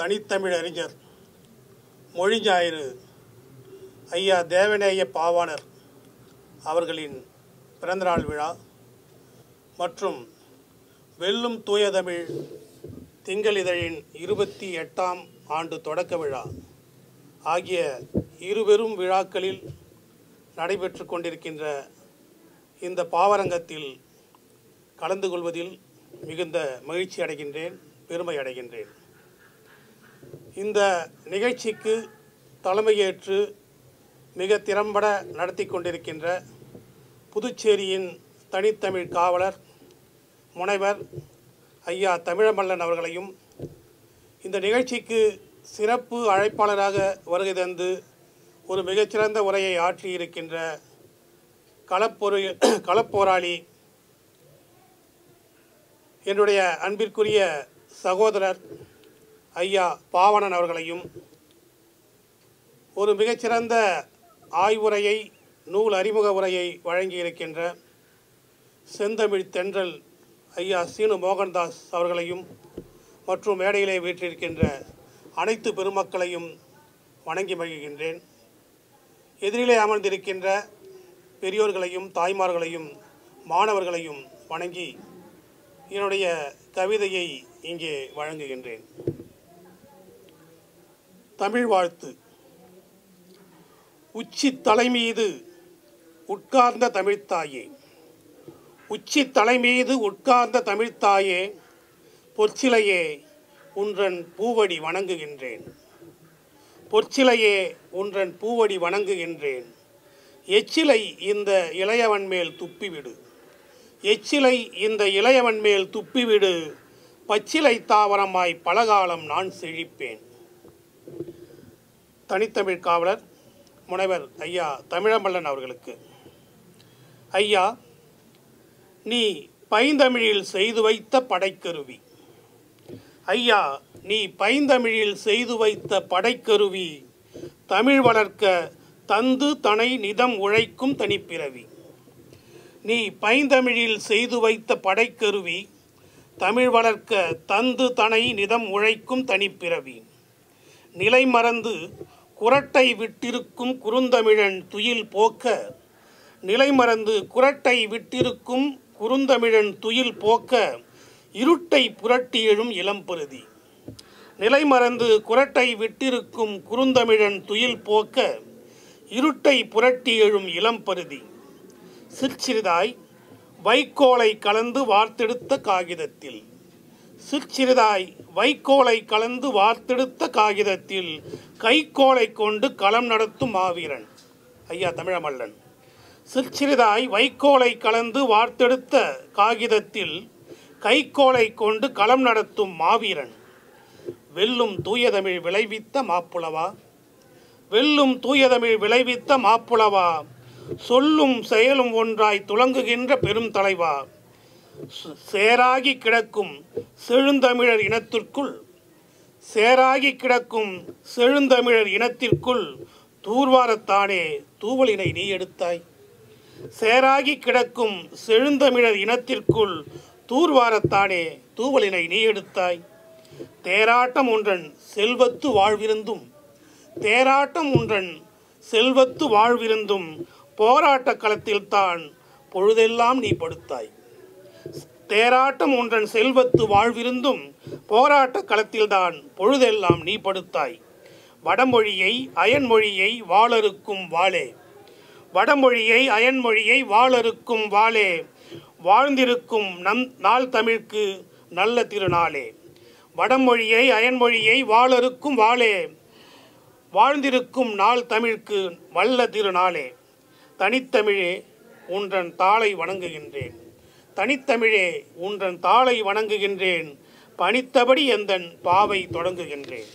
தனித்தமிழ் அறிஞர் மொழிஞாயிறு ஐயா தேவநேய பாவாணர் அவர்களின் பிறந்தநாள் விழா மற்றும் வெல்லும் தூயதமிழ் திங்களிதழின் இருபத்தி எட்டாம் ஆண்டு தொடக்க விழா ஆகிய இருபெரும் விழாக்களில் நடைபெற்று கொண்டிருக்கின்ற இந்த பாவரங்கத்தில் கலந்து கொள்வதில் மிகுந்த மகிழ்ச்சி அடைகின்றேன் பெருமை அடைகின்றேன் இந்த நிகழ்ச்சிக்கு தலைமையேற்று மிக திறம்பட நடத்தி கொண்டிருக்கின்ற புதுச்சேரியின் தனித்தமிழ் காவலர் முனைவர் ஐயா தமிழமல்லன் அவர்களையும் இந்த நிகழ்ச்சிக்கு சிறப்பு அழைப்பாளராக வருகை தந்து ஒரு மிகச்சிறந்த உரையை ஆற்றியிருக்கின்ற களப்பொரு களப்போராளி என்னுடைய அன்பிற்குரிய சகோதரர் ஐயா பாவணன் அவர்களையும் ஒரு மிகச்சிறந்த ஆய்வுரையை நூல் அறிமுக உரையை வழங்கியிருக்கின்ற செந்தமிழ் தென்றல் ஐயா சீனு மோகன்தாஸ் அவர்களையும் மற்றும் மேடையிலே வீற்றிருக்கின்ற அனைத்து பெருமக்களையும் வணங்கி மகிழ்கின்றேன் எதிரிலே அமர்ந்திருக்கின்ற பெரியோர்களையும் தாய்மார்களையும் மாணவர்களையும் வணங்கி என்னுடைய கவிதையை இங்கே வழங்குகின்றேன் தமிழ் வாழ்த்து உச்சி தலைமீது உட்கார்ந்த தமிழ்த்தாயே உச்சி தலைமீது உட்கார்ந்த தமிழ்த்தாயே பொற்சிலையே உன்றன் பூவடி வணங்குகின்றேன் பொற்சிலையே உன்றன் பூவடி வணங்குகின்றேன் எச்சிலை இந்த இளையவன் மேல் துப்பிவிடு எச்சிலை இந்த இளையவன் மேல் துப்பிவிடு பச்சிலை தாவரமாய் பலகாலம் நான் செழிப்பேன் தனித்தமிழ் காவலர் முனைவர் ஐயா தமிழமல்லன் அவர்களுக்கு ஐயா நீ பைந்தமிழில் செய்து வைத்த படைக்கருவி ஐயா நீ பைந்தமிழில் செய்து வைத்த படைக்கருவி தமிழ் வளர்க்க தந்து தனை நிதம் உழைக்கும் தனிப்பிறவி நீ பைந்தமிழில் செய்து வைத்த படைக்கருவி தமிழ் வளர்க்க தந்து தனை நிதம் உழைக்கும் தனிப்பிறவி நிலை மறந்து குரட்டை விட்டிருக்கும் குறுந்தமிழன் துயில் போக்க நிலை மறந்து குரட்டை விட்டிருக்கும் குறுந்தமிழன் துயில் போக்க இருட்டை புரட்டி எழும் இளம்பருதி நிலை மறந்து குரட்டை விட்டிருக்கும் குறுந்தமிழன் துயில் போக்க இருட்டை புரட்டி எழும் இளம்பருதி சிற்சிறிதாய் வைக்கோலை கலந்து வார்த்தெடுத்த காகிதத்தில் சிற்சிறிதாய் வைக்கோலை கலந்து வார்த்தெடுத்த காகிதத்தில் கைக்கோலை கொண்டு களம் நடத்தும் மாவீரன் ஐயா தமிழமல்லன் சிற்சிறிதாய் வைக்கோலை கலந்து வார்த்தெடுத்த காகிதத்தில் கைக்கோலை கொண்டு களம் நடத்தும் மாவீரன் வெல்லும் தூயதமிழ் விளைவித்த மாப்புலவா வெல்லும் தூயதமிழ் விளைவித்த மாப்புலவா சொல்லும் செயலும் ஒன்றாய் துளங்குகின்ற பெரும் தலைவா சு- சேராகி கிடக்கும் செழுந்தமிழர் இனத்திற்குள் சேராகி கிடக்கும் செழுந்தமிழர் இனத்திற்குள் தூர்வாரத்தானே தூவலினை நீ எடுத்தாய் சேராகி கிடக்கும் செழுந்தமிழர் இனத்திற்குள் தூர்வாரத்தானே தூவலினை நீ எடுத்தாய் தேராட்டம் ஒன்றன் செல்வத்து வாழ்விருந்தும் தேராட்டம் ஒன்றன் செல்வத்து வாழ்விருந்தும் போராட்ட களத்தில்தான் பொழுதெல்லாம் நீ படுத்தாய் தேராட்டம் ஒன்றன் செல்வத்து வாழ்விருந்தும் போராட்ட களத்தில்தான் பொழுதெல்லாம் நீ படுத்தாய் வடமொழியை அயன்மொழியை வாளறுக்கும் வாளே வடமொழியை அயன்மொழியை வாளறுக்கும் வாளே வாழ்ந்திருக்கும் நம் நாள் தமிழ்க்கு நல்ல திருநாளே வடமொழியை அயன்மொழியை வாளறுக்கும் வாளே வாழ்ந்திருக்கும் நாள் தமிழ்க்கு வல்ல திருநாளே தனித்தமிழே உன்றன் தாளை வணங்குகின்றேன் தனித்தமிழே உன்றன் தாளை வணங்குகின்றேன் பணித்தபடி எந்தன் பாவை தொடங்குகின்றேன்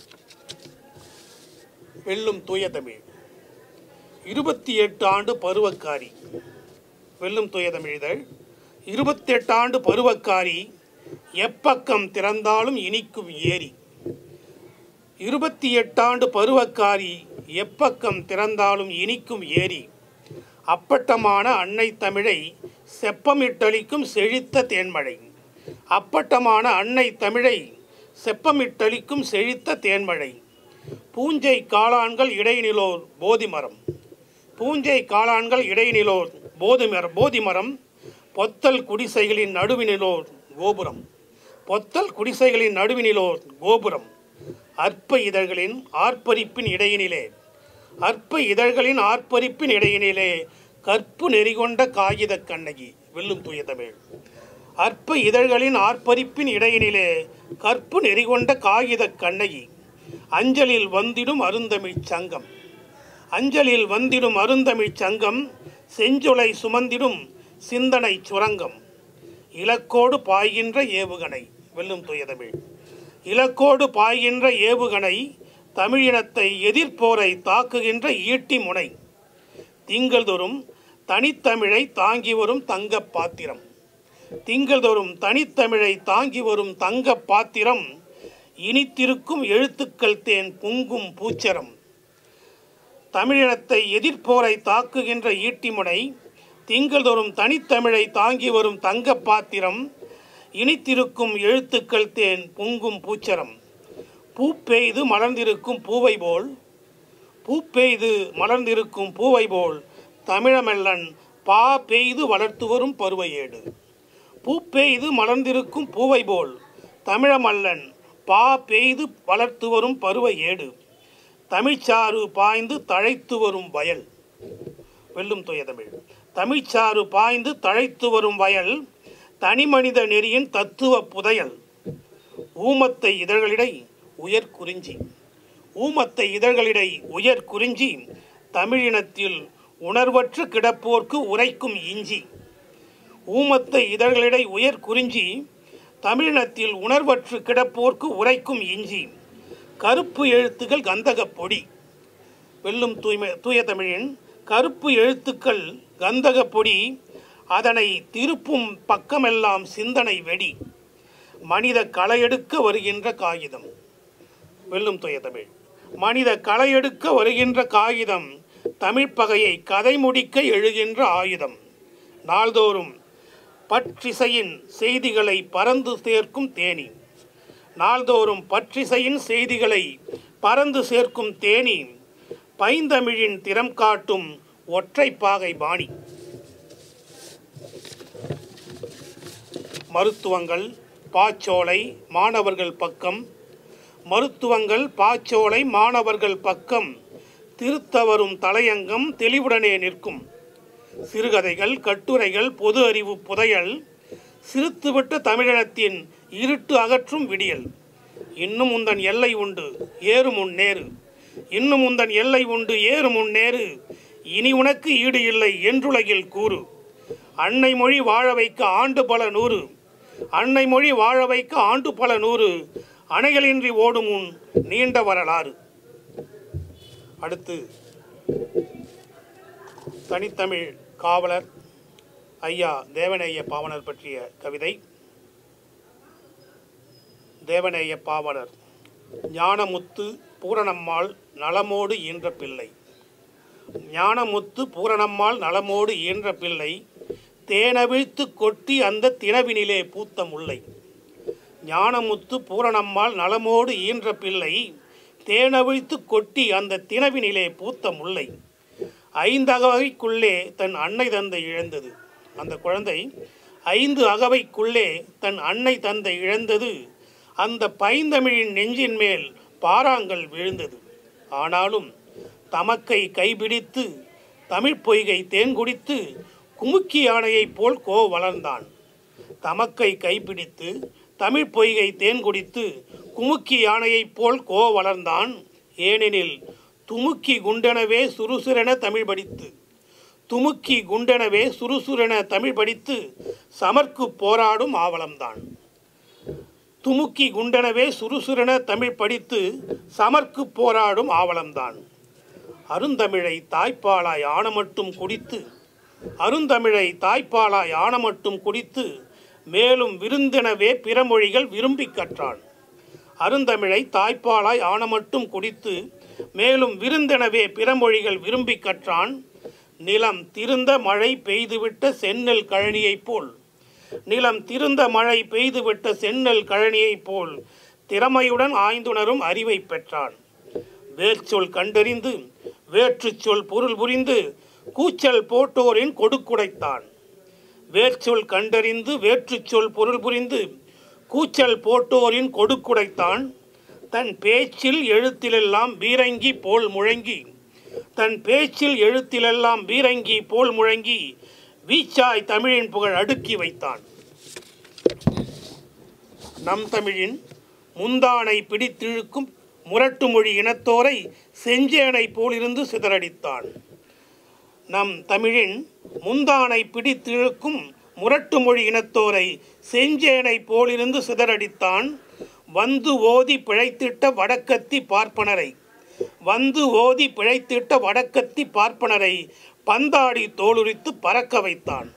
வெல்லும் தூய தமிழ் இருபத்தி எட்டு ஆண்டு பருவக்காரி வெல்லும் தூய தமிழிதழ் இருபத்தி எட்டு ஆண்டு பருவக்காரி எப்பக்கம் திறந்தாலும் இனிக்கும் ஏரி இருபத்தி எட்டாண்டு பருவக்காரி எப்பக்கம் திறந்தாலும் இனிக்கும் ஏரி அப்பட்டமான அன்னை தமிழை செப்பமிட்டளிக்கும் செழித்த தேன்மழை அப்பட்டமான அன்னை தமிழை செப்பமிட்டளிக்கும் செழித்த தேன்மழை பூஞ்சை காளான்கள் இடைநிலோர் போதிமரம் பூஞ்சை காளான்கள் இடைநிலோர் போதிமர போதிமரம் பொத்தல் குடிசைகளின் நடுவினிலோர் கோபுரம் பொத்தல் குடிசைகளின் நடுவினிலோர் கோபுரம் அற்ப இதழ்களின் ஆர்ப்பரிப்பின் இடையினிலே அற்ப இதழ்களின் ஆர்ப்பரிப்பின் இடையினிலே கற்பு நெறிகொண்ட காகித கண்ணகி வெல்லும் தூய தமிழ் அற்ப இதழ்களின் ஆர்ப்பரிப்பின் இடையினிலே கற்பு நெறிகொண்ட காகித கண்ணகி அஞ்சலில் வந்திடும் அருந்தமிழ்ச் சங்கம் அஞ்சலில் வந்திடும் அருந்தமிழ்ச் சங்கம் செஞ்சொலை சுமந்திடும் சிந்தனை சுரங்கம் இலக்கோடு பாய்கின்ற ஏவுகணை வெல்லும் துயதமிழ் இலக்கோடு பாய்கின்ற ஏவுகணை தமிழினத்தை எதிர்ப்போரை தாக்குகின்ற ஈட்டி முனை திங்கள்தோறும் தனித்தமிழை தாங்கி வரும் தங்கப் பாத்திரம் திங்கள்தோறும் தனித்தமிழை தாங்கி வரும் தங்கப் பாத்திரம் இனித்திருக்கும் எழுத்துக்கள் தேன் பொங்கும் பூச்சரம் தமிழினத்தை எதிர்ப்போரை தாக்குகின்ற ஈட்டிமுனை திங்கள்தோறும் தனித்தமிழை தாங்கி வரும் தங்கப் பாத்திரம் இனித்திருக்கும் எழுத்துக்கள் தேன் பொங்கும் பூச்சரம் பூ பெய்து மலர்ந்திருக்கும் பூவை போல் பூ பெய்து மலர்ந்திருக்கும் பூவை போல் தமிழமெல்லன் பா பெய்து வளர்த்து வரும் பருவையேடு பூ பெய்து மலர்ந்திருக்கும் பூவை போல் தமிழமல்லன் பா பெய்து வளர்த்து வரும் பருவ ஏடு தமிழ்ச்சாறு பாய்ந்து தழைத்து வரும் வயல் வெல்லும் துயதமிழ் தமிழ்ச்சாறு பாய்ந்து தழைத்து வரும் வயல் தனிமனித நெறியின் தத்துவ புதையல் ஊமத்தை இதழ்களிடை உயர் குறிஞ்சி ஊமத்தை இதழ்களிடை உயர் குறிஞ்சி தமிழினத்தில் உணர்வற்று கிடப்போர்க்கு உரைக்கும் இஞ்சி ஊமத்தை இதழ்களிடை உயர் குறிஞ்சி தமிழினத்தில் உணர்வற்று கிடப்போர்க்கு உரைக்கும் இஞ்சி கருப்பு எழுத்துக்கள் கந்தகப் பொடி வெல்லும் தூய்மை தூய தமிழின் கருப்பு எழுத்துக்கள் கந்தகப் பொடி அதனை திருப்பும் பக்கமெல்லாம் சிந்தனை வெடி மனித களையெடுக்க வருகின்ற காகிதம் வெல்லும் தூய தமிழ் மனித களையெடுக்க வருகின்ற காகிதம் தமிழ் பகையை கதை முடிக்க எழுகின்ற ஆயுதம் நாள்தோறும் பற்றிசையின் செய்திகளை பறந்து சேர்க்கும் தேனி நாள்தோறும் பற்றிசையின் செய்திகளை பறந்து சேர்க்கும் தேனி பைந்தமிழின் திறம் காட்டும் ஒற்றைப்பாகை பாணி மருத்துவங்கள் பாச்சோலை மாணவர்கள் பக்கம் மருத்துவங்கள் பாச்சோலை மாணவர்கள் பக்கம் திருத்தவரும் தலையங்கம் தெளிவுடனே நிற்கும் சிறுகதைகள் கட்டுரைகள் பொது அறிவு புதையல் சிறுத்துவிட்ட தமிழினத்தின் இருட்டு அகற்றும் விடியல் இன்னும் உந்தன் எல்லை உண்டு ஏறு முன் நேரு இன்னும் உந்தன் எல்லை உண்டு ஏறு முன் நேரு இனி உனக்கு ஈடு இல்லை என்றுலகில் கூறு அன்னை மொழி வாழ வைக்க ஆண்டு பல நூறு அன்னை மொழி வாழ வைக்க ஆண்டு பல நூறு அணைகளின்றி ஓடும் உன் நீண்ட வரலாறு அடுத்து தனித்தமிழ் காவலர் ஐயா தேவநேய பாவனர் பற்றிய கவிதை தேவநேய பாவனர் ஞானமுத்து பூரணம்மாள் நலமோடு ஈன்ற பிள்ளை ஞானமுத்து பூரணம்மாள் நலமோடு ஈன்ற பிள்ளை தேனவிழ்த்து கொட்டி அந்த தினவினிலே பூத்த முல்லை ஞானமுத்து பூரணம்மாள் நலமோடு ஈன்ற பிள்ளை தேனவிழ்த்து கொட்டி அந்த தினவினிலே பூத்த முல்லை ஐந்து அகவைக்குள்ளே தன் அன்னை தந்தை இழந்தது அந்த குழந்தை ஐந்து அகவைக்குள்ளே தன் அன்னை தந்தை இழந்தது அந்த பைந்தமிழின் நெஞ்சின் மேல் பாறாங்கல் விழுந்தது ஆனாலும் தமக்கை கைபிடித்து தமிழ் பொய்கை தேன் குடித்து குமுக்கி யானையைப் போல் கோ வளர்ந்தான் தமக்கை கைப்பிடித்து தமிழ் பொய்கை தேன் குடித்து குமுக்கி யானையைப் போல் கோ வளர்ந்தான் ஏனெனில் துமுக்கி குண்டெனவே சுறுசுரென தமிழ் படித்து துமுக்கி குண்டெனவே சுறுசுரென தமிழ் படித்து சமர்க்கு போராடும் ஆவலம்தான் துமுக்கி குண்டெனவே சுறுசுரென தமிழ் படித்து சமர்க்கு போராடும் ஆவலம்தான் அருந்தமிழை தாய்ப்பாலாய் ஆணமட்டும் குடித்து அருந்தமிழை தாய்ப்பாலாய் ஆணமட்டும் குடித்து மேலும் விருந்தெனவே பிற மொழிகள் விரும்பி கற்றான் அருந்தமிழை தாய்ப்பாலாய் ஆணமட்டும் குடித்து மேலும் விருந்தெனவே பிற மொழிகள் விரும்பி கற்றான் நிலம் திருந்த மழை பெய்துவிட்ட செந்நெல் கழனியைப் போல் நிலம் திருந்த மழை பெய்துவிட்ட செந்நெல் கழனியைப் போல் திறமையுடன் ஆய்ந்துணரும் அறிவை பெற்றான் வேர்ச்சொல் கண்டறிந்து வேற்றுச் சொல் பொருள் புரிந்து கூச்சல் போட்டோரின் கொடுக்குடைத்தான் வேர்ச்சொல் கண்டறிந்து வேற்றுச் சொல் பொருள் புரிந்து கூச்சல் போட்டோரின் கொடுக்குடைத்தான் தன் பேச்சில் எழுத்திலெல்லாம் பீரங்கி போல் முழங்கி தன் பேச்சில் எழுத்திலெல்லாம் பீரங்கி போல் முழங்கி வீச்சாய் தமிழின் புகழ் அடுக்கி வைத்தான் நம் தமிழின் முந்தானை பிடித்திழுக்கும் முரட்டு மொழி இனத்தோரை செஞ்சேனை போலிருந்து சிதறடித்தான் நம் தமிழின் முந்தானை பிடித்திழுக்கும் முரட்டு மொழி இனத்தோரை செஞ்சேனை போலிருந்து சிதறடித்தான் வந்து ஓதி பிழைத்திட்ட வடக்கத்தி பார்ப்பனரை வந்து ஓதி பிழைத்திட்ட வடக்கத்தி பார்ப்பனரை பந்தாடி தோலுரித்து பறக்க வைத்தான்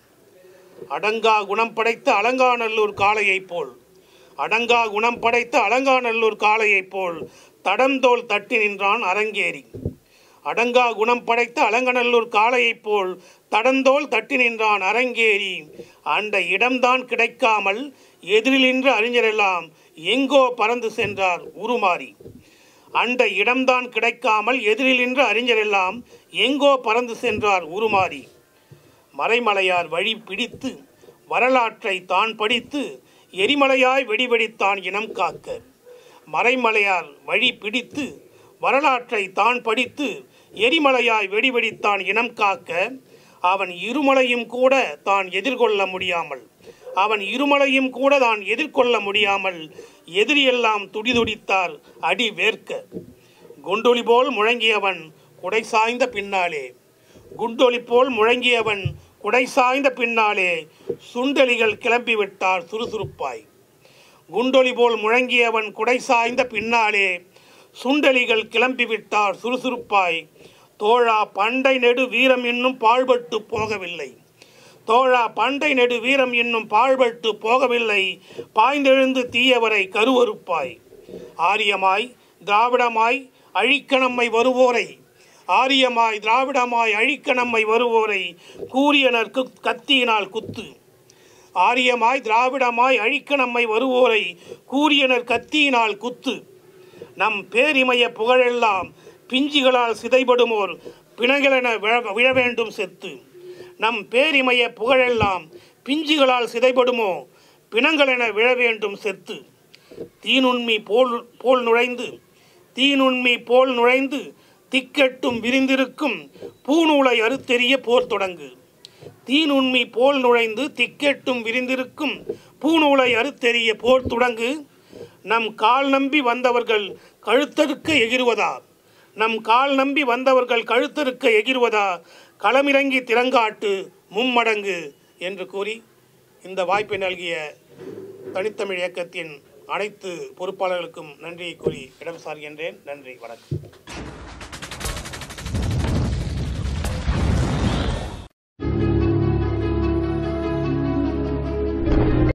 அடங்கா குணம் படைத்த அலங்காநல்லூர் காளையைப் போல் அடங்கா குணம் படைத்த அலங்காநல்லூர் காளையைப் போல் தடந்தோல் தட்டி நின்றான் அரங்கேறி அடங்கா குணம் படைத்த அலங்கநல்லூர் காளையைப் போல் தடந்தோல் தட்டி நின்றான் அரங்கேறி அந்த இடம்தான் கிடைக்காமல் எதிரில் நின்ற அறிஞரெல்லாம் எங்கோ பறந்து சென்றார் உருமாறி அந்த இடம்தான் கிடைக்காமல் எதிரில் நின்ற அறிஞரெல்லாம் எங்கோ பறந்து சென்றார் உருமாறி மறைமலையார் வழி பிடித்து வரலாற்றை தான் படித்து எரிமலையாய் வெடிவெடித்தான் இனம் காக்க மறைமலையார் வழி பிடித்து வரலாற்றை தான் படித்து எரிமலையாய் வெடிவெடித்தான் இனம் காக்க அவன் இருமலையும் கூட தான் எதிர்கொள்ள முடியாமல் அவன் இருமலையும் கூட தான் எதிர்கொள்ள முடியாமல் எதிரியெல்லாம் துடிதுடித்தார் அடி வேர்க்க குண்டொலி போல் முழங்கியவன் குடை சாய்ந்த பின்னாலே குண்டொலி போல் முழங்கியவன் குடை சாய்ந்த பின்னாலே சுண்டலிகள் கிளம்பிவிட்டார் சுறுசுறுப்பாய் குண்டொலி போல் முழங்கியவன் குடை சாய்ந்த பின்னாலே சுண்டலிகள் கிளம்பிவிட்டார் சுறுசுறுப்பாய் தோழா பண்டை நெடு வீரம் இன்னும் பாழ்பட்டு போகவில்லை தோழா பண்டை நெடு வீரம் இன்னும் பாழ்பட்டு போகவில்லை பாய்ந்தெழுந்து தீயவரை கருவறுப்பாய் ஆரியமாய் திராவிடமாய் அழிக்க நம்மை வருவோரை ஆரியமாய் திராவிடமாய் அழிக்க நம்மை வருவோரை கூறியனர் கு- கத்தியினால் குத்து ஆரியமாய் திராவிடமாய் அழிக்க நம்மை வருவோரை கூறியனர் கத்தியினால் குத்து நம் பேரிமய புகழெல்லாம் பிஞ்சுகளால் சிதைபடுமோர் பிணங்களென விழ விழ வேண்டும் செத்து நம் பேரிமய புகழெல்லாம் பிஞ்சுகளால் சிதைபடுமோ பிணங்களென விழ வேண்டும் செத்து தீநுண்மி போல் போல் நுழைந்து தீநுண்மி போல் நுழைந்து திக்கெட்டும் விரிந்திருக்கும் பூநூலை அறுத்தெறிய போர் தொடங்கு தீநுண்மி போல் நுழைந்து திக்கெட்டும் விரிந்திருக்கும் பூநூலை அறுத்தெறிய போர் தொடங்கு நம் கால் நம்பி வந்தவர்கள் கழுத்தறுக்க எகிறுவதா நம் கால் நம்பி வந்தவர்கள் கழுத்தறுக்க எகிறுவதா களமிறங்கி திறங்காட்டு மும்மடங்கு என்று கூறி இந்த வாய்ப்பை நல்கிய தனித்தமிழ் இயக்கத்தின் அனைத்து பொறுப்பாளர்களுக்கும் நன்றியை கூறி இடம் சார்கின்றேன் நன்றி வணக்கம்